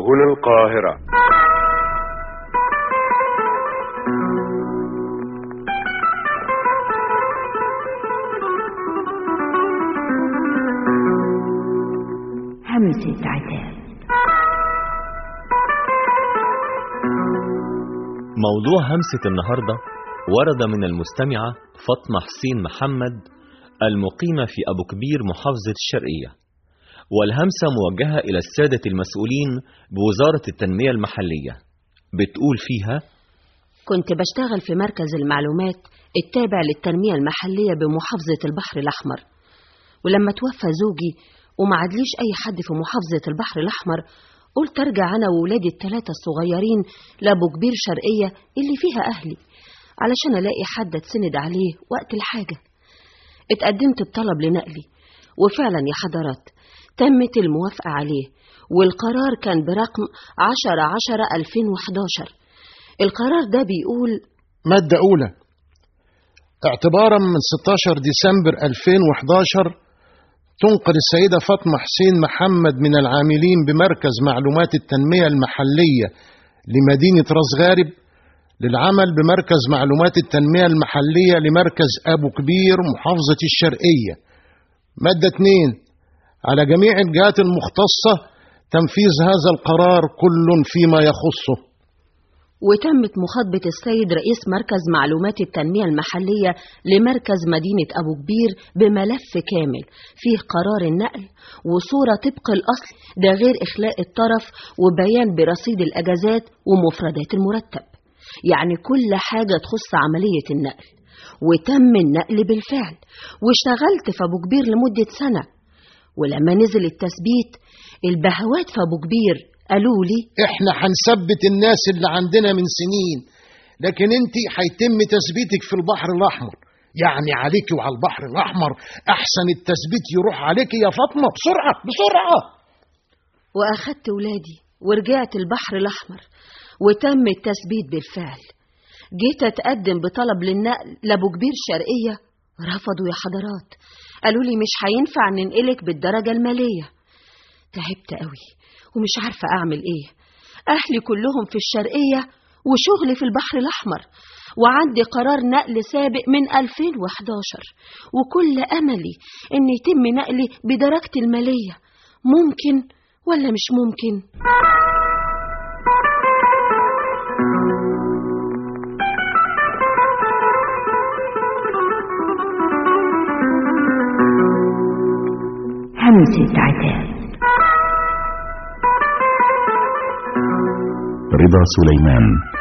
هنا القاهرة همسة عتاب موضوع همسة النهاردة ورد من المستمعة فاطمة حسين محمد المقيمة في أبو كبير محافظة الشرقية والهمسة موجهة إلى السادة المسؤولين بوزارة التنمية المحلية بتقول فيها كنت بشتغل في مركز المعلومات التابع للتنمية المحلية بمحافظة البحر الأحمر ولما توفى زوجي وما عدليش أي حد في محافظة البحر الأحمر قلت أرجع أنا وولادي الثلاثة الصغيرين لأبو كبير شرقية اللي فيها أهلي علشان ألاقي حد أتسند عليه وقت الحاجة اتقدمت بطلب لنقلي وفعلا يا حضرات تمت الموافقة عليه والقرار كان برقم 10 10 2011 القرار ده بيقول مادة أولى اعتبارا من 16 ديسمبر 2011 تنقل السيدة فاطمة حسين محمد من العاملين بمركز معلومات التنمية المحلية لمدينة راس غارب للعمل بمركز معلومات التنمية المحلية لمركز أبو كبير محافظة الشرقية مادة 2 على جميع الجهات المختصة تنفيذ هذا القرار كل فيما يخصه وتمت مخاطبة السيد رئيس مركز معلومات التنمية المحلية لمركز مدينة أبو كبير بملف كامل فيه قرار النقل وصورة طبق الأصل ده غير إخلاء الطرف وبيان برصيد الأجازات ومفردات المرتب يعني كل حاجة تخص عملية النقل وتم النقل بالفعل واشتغلت في أبو كبير لمدة سنة ولما نزل التثبيت البهوات في أبو كبير قالوا لي احنا هنثبت الناس اللي عندنا من سنين لكن انت هيتم تثبيتك في البحر الاحمر يعني عليك وعلى البحر الاحمر احسن التثبيت يروح عليك يا فاطمه بسرعه بسرعه وأخدت ولادي ورجعت البحر الأحمر وتم التثبيت بالفعل جيت أتقدم بطلب للنقل لأبو كبير شرقية رفضوا يا حضرات قالوا لي مش هينفع ننقلك بالدرجة المالية تعبت قوي ومش عارفة أعمل إيه أهلي كلهم في الشرقية وشغلي في البحر الأحمر وعندي قرار نقل سابق من 2011 وكل أملي إن يتم نقلي بدرجتي المالية ممكن ولا مش ممكن؟ همسة عتاب رضا سليمان